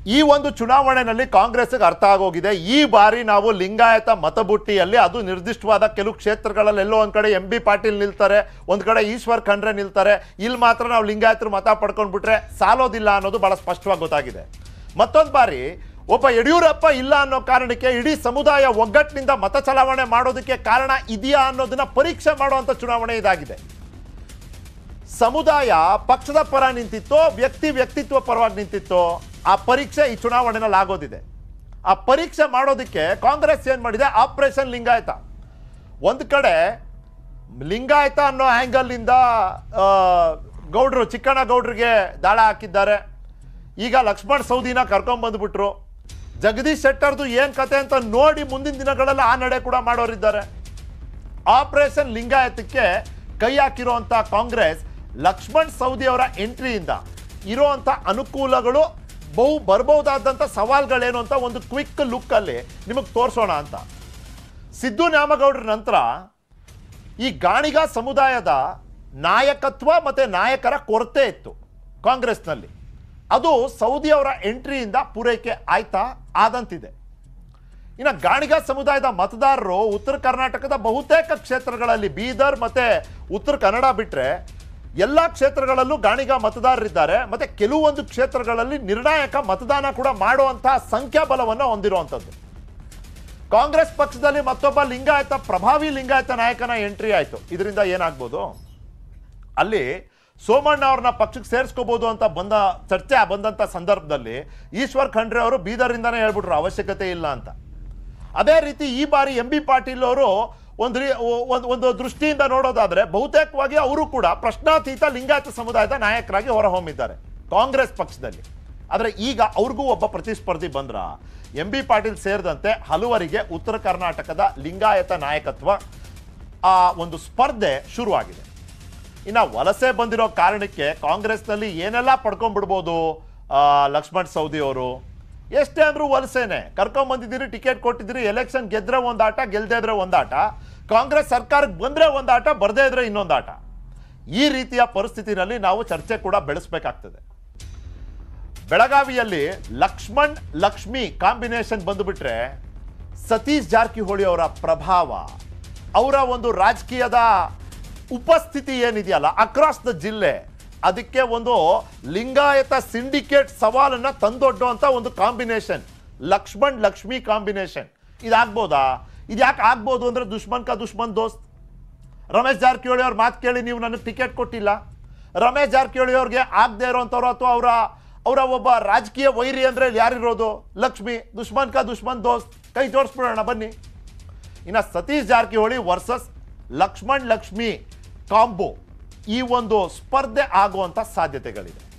ಈ ಒಂದು ಚುನಾವಣೆಯಲ್ಲಿ ಕಾಂಗ್ರೆಸ್ಗೆ ಅರ್ಥ ಆಗೋಗಿದೆ ಈ ಬಾರಿ ನಾವು ಲಿಂಗಾಯತ ಮತಬುಟ್ಟಿಯಲ್ಲಿ ಅದು ನಿರ್ದಿಷ್ಟವಾದ ಕೆಲವು ಕ್ಷೇತ್ರಗಳಲ್ಲಿ ಎಲ್ಲೋ ಒಂದು ಕಡೆ ಎಂ ಬಿ ಪಾಟೀಲ್ ನಿಲ್ತಾರೆ ಒಂದು ಕಡೆ ಈಶ್ವರ್ ಖಂಡ್ರೆ ನಿಲ್ತಾರೆ ಇಲ್ಲಿ ಮಾತ್ರ ನಾವು ಲಿಂಗಾಯತರು ಮತ ಪಡ್ಕೊಂಡ್ಬಿಟ್ರೆ ಸಾಲೋದಿಲ್ಲ ಅನ್ನೋದು ಬಹಳ ಸ್ಪಷ್ಟವಾಗಿ ಗೊತ್ತಾಗಿದೆ ಮತ್ತೊಂದು ಬಾರಿ ಒಬ್ಬ ಯಡಿಯೂರಪ್ಪ ಇಲ್ಲ ಅನ್ನೋ ಕಾರಣಕ್ಕೆ ಇಡೀ ಸಮುದಾಯ ಒಗ್ಗಟ್ಟಿನಿಂದ ಮತ ಚಲಾವಣೆ ಮಾಡೋದಕ್ಕೆ ಕಾರಣ ಇದೆಯಾ ಅನ್ನೋದನ್ನ ಪರೀಕ್ಷೆ ಮಾಡುವಂಥ ಚುನಾವಣೆ ಇದಾಗಿದೆ ಸಮುದಾಯ ಪಕ್ಷದ ಪರ ನಿಂತಿತ್ತೋ ವ್ಯಕ್ತಿ ವ್ಯಕ್ತಿತ್ವ ಪರವಾಗಿ ನಿಂತಿತ್ತೋ ಆ ಪರೀಕ್ಷೆ ಈ ಚುನಾವಣೆನಲ್ಲಿ ಆಗೋದಿದೆ ಆ ಪರೀಕ್ಷೆ ಮಾಡೋದಕ್ಕೆ ಕಾಂಗ್ರೆಸ್ ಏನು ಮಾಡಿದೆ ಆಪರೇಷನ್ ಲಿಂಗಾಯತ ಒಂದು ಕಡೆ ಲಿಂಗಾಯತ ಅನ್ನೋ ಆ್ಯಂಗಲ್ಲಿಂದ ಗೌಡ್ರು ಚಿಕ್ಕಣ್ಣ ಗೌಡ್ರಿಗೆ ದಾಳ ಹಾಕಿದ್ದಾರೆ ಈಗ ಲಕ್ಷ್ಮಣ್ ಸೌದಿನ ಕರ್ಕೊಂಬಂದ್ಬಿಟ್ರು ಜಗದೀಶ್ ಶೆಟ್ಟರ್ದು ಏನು ಕತೆ ಅಂತ ನೋಡಿ ಮುಂದಿನ ದಿನಗಳಲ್ಲಿ ಆ ನಡೆ ಕೂಡ ಮಾಡೋರಿದ್ದಾರೆ ಆಪರೇಷನ್ ಲಿಂಗಾಯತಕ್ಕೆ ಕೈ ಹಾಕಿರುವಂಥ ಕಾಂಗ್ರೆಸ್ ಲಕ್ಷ್ಮಣ್ ಸೌದಿ ಅವರ ಎಂಟ್ರಿಯಿಂದ ಇರುವಂಥ ಅನುಕೂಲಗಳು ಬಹು ಬರ್ಬಹುದಾದಂಥ ಸವಾಲ್ಗಳೇನು ಅಂತ ಒಂದು ಕ್ವಿಕ್ ಲುಕ್ಕಲ್ಲಿ ನಿಮಗೆ ತೋರಿಸೋಣ ಅಂತ ಸಿದ್ದು ನ್ಯಾಮಗೌಡರ ನಂತರ ಈ ಗಾಣಿಗ ಸಮುದಾಯದ ನಾಯಕತ್ವ ಮತ್ತು ನಾಯಕರ ಕೊರತೆ ಇತ್ತು ಕಾಂಗ್ರೆಸ್ನಲ್ಲಿ ಅದು ಸೌದಿ ಅವರ ಎಂಟ್ರಿಯಿಂದ ಪೂರೈಕೆ ಆಯ್ತಾ ಆದಂತಿದೆ ಇನ್ನು ಗಾಣಿಗ ಸಮುದಾಯದ ಮತದಾರರು ಉತ್ತರ ಕರ್ನಾಟಕದ ಬಹುತೇಕ ಕ್ಷೇತ್ರಗಳಲ್ಲಿ ಬೀದರ್ ಮತ್ತೆ ಉತ್ತರ ಕನ್ನಡ ಬಿಟ್ಟರೆ ಎಲ್ಲ ಕ್ಷೇತ್ರಗಳಲ್ಲೂ ಗಾಣಿಗ ಮತದಾರರಿದ್ದಾರೆ ಮತ್ತೆ ಕೆಲವೊಂದು ಕ್ಷೇತ್ರಗಳಲ್ಲಿ ನಿರ್ಣಾಯಕ ಮತದಾನ ಕೂಡ ಮಾಡುವಂತಹ ಸಂಖ್ಯಾಬಲವನ್ನು ಹೊಂದಿರುವಂಥದ್ದು ಕಾಂಗ್ರೆಸ್ ಪಕ್ಷದಲ್ಲಿ ಮತ್ತೊಬ್ಬ ಲಿಂಗಾಯತ ಪ್ರಭಾವಿ ಲಿಂಗಾಯತ ನಾಯಕನ ಎಂಟ್ರಿ ಆಯಿತು ಇದರಿಂದ ಏನಾಗ್ಬೋದು ಅಲ್ಲಿ ಸೋಮಣ್ಣ ಅವ್ರನ್ನ ಪಕ್ಷಕ್ಕೆ ಸೇರಿಸ್ಕೋಬಹುದು ಅಂತ ಬಂದ ಚರ್ಚೆ ಬಂದಂಥ ಸಂದರ್ಭದಲ್ಲಿ ಈಶ್ವರ್ ಖಂಡ್ರೆ ಅವರು ಬೀದರಿಂದಾನೇ ಹೇಳ್ಬಿಟ್ರು ಅವಶ್ಯಕತೆ ಇಲ್ಲ ಅಂತ ಅದೇ ರೀತಿ ಈ ಬಾರಿ ಎಂ ಬಿ ಪಾಟೀಲ್ ಅವರು ಒಂದು ರೀ- ಒಂದು ಒಂದು ದೃಷ್ಟಿಯಿಂದ ನೋಡೋದಾದ್ರೆ ಬಹುತೇಕವಾಗಿ ಅವರು ಕೂಡ ಪ್ರಶ್ನಾತೀತ ಲಿಂಗಾಯತ ಸಮುದಾಯದ ನಾಯಕರಾಗಿ ಹೊರಹೊಮ್ಮಿದ್ದಾರೆ ಕಾಂಗ್ರೆಸ್ ಪಕ್ಷದಲ್ಲಿ ಆದರೆ ಈಗ ಅವ್ರಿಗೂ ಒಬ್ಬ ಪ್ರತಿಸ್ಪರ್ಧಿ ಬಂದ್ರ ಎಂ ಬಿ ಪಾಟೀಲ್ ಸೇರಿದಂತೆ ಹಲವರಿಗೆ ಉತ್ತರ ಕರ್ನಾಟಕದ ಲಿಂಗಾಯತ ನಾಯಕತ್ವ ಆ ಒಂದು ಸ್ಪರ್ಧೆ ಶುರುವಾಗಿದೆ ಇನ್ನು ವಲಸೆ ಬಂದಿರೋ ಕಾರಣಕ್ಕೆ ಕಾಂಗ್ರೆಸ್ನಲ್ಲಿ ಏನೆಲ್ಲ ಪಡ್ಕೊಂಡ್ಬಿಡ್ಬೋದು ಆ, ಲಕ್ಷ್ಮಣ್ ಸೌದಿ ಅವರು ಎಷ್ಟೇ ಅಂದ್ರೂ ವಲಸೆನೆ ಕರ್ಕೊಂಬಂದಿದ್ದೀರಿ ಟಿಕೆಟ್ ಕೊಟ್ಟಿದ್ದೀರಿ ಎಲೆಕ್ಷನ್ ಗೆದ್ರೆ ಒಂದು ಆಟ ಗೆಲ್ದೇ ಇದ್ರೆ ಒಂದು ಆಟ ಕಾಂಗ್ರೆಸ್ ಸರ್ಕಾರಕ್ಕೆ ಬಂದ್ರೆ ಒಂದು ಆಟ ಬರ್ದೇ ಇದ್ರೆ ಇನ್ನೊಂದು ಆಟ ಈ ರೀತಿಯ ಪರಿಸ್ಥಿತಿನಲ್ಲಿ ನಾವು ಚರ್ಚೆ ಕೂಡ ಬೆಳೆಸಬೇಕಾಗ್ತದೆ ಬೆಳಗಾವಿಯಲ್ಲಿ ಲಕ್ಷ್ಮಣ್ ಲಕ್ಷ್ಮಿ ಕಾಂಬಿನೇಷನ್ ಬಂದುಬಿಟ್ರೆ ಸತೀಶ್ ಜಾರಕಿಹೊಳಿ ಅವರ ಪ್ರಭಾವ ಅವರ ಒಂದು ರಾಜಕೀಯದ ಉಪಸ್ಥಿತಿ ಏನಿದೆಯಲ್ಲ ಅಕ್ರಾಸ್ ದ ಜಿಲ್ಲೆ ಅದಕ್ಕೆ ಒಂದು ಲಿಂಗಾಯತ ಸಿಂಡಿಕೇಟ್ ಸವಾಲನ್ನ ತಂದೊಡ್ಡುವಂತ ಒಂದು ಕಾಂಬಿನೇಷನ್ ಲಕ್ಷ್ಮಣ್ ಲಕ್ಷ್ಮಿ ಕಾಂಬಿನೇಷನ್ ಇದಾಗ್ಬೋದಾ ಇದು ಯಾಕೆ ಆಗ್ಬೋದು ಅಂದ್ರೆ ದುಶ್ಮನ್ ಕಾ ದುಶ್ಮನ್ ದೋಸ್ತ್ ರಮೇಶ್ ಜಾರಕಿಹೊಳಿ ಅವ್ರ ಮಾತು ಕೇಳಿ ನೀವು ನನಗೆ ಟಿಕೆಟ್ ಕೊಟ್ಟಿಲ್ಲ ರಮೇಶ್ ಜಾರಕಿಹೊಳಿ ಅವ್ರಿಗೆ ಆಗದೆ ಇರೋಂಥವ್ರು ಅಥವಾ ಅವರ ಅವರ ಒಬ್ಬ ರಾಜಕೀಯ ವೈರಿ ಅಂದರೆ ಯಾರಿರೋದು ಲಕ್ಷ್ಮಿ ದುಶ್ಮನ್ ಕಾ ದುಶ್ಮನ್ ದೋಸ್ತ್ ಕೈ ಜೋಡಿಸ್ಬಿಡೋಣ ಬನ್ನಿ ಇನ್ನು ಸತೀಶ್ ಜಾರಕಿಹೊಳಿ ವರ್ಸಸ್ ಲಕ್ಷ್ಮಣ್ ಲಕ್ಷ್ಮಿ ಕಾಂಬೋ ಈ ಒಂದು ಸ್ಪರ್ಧೆ ಆಗುವಂಥ ಸಾಧ್ಯತೆಗಳಿದೆ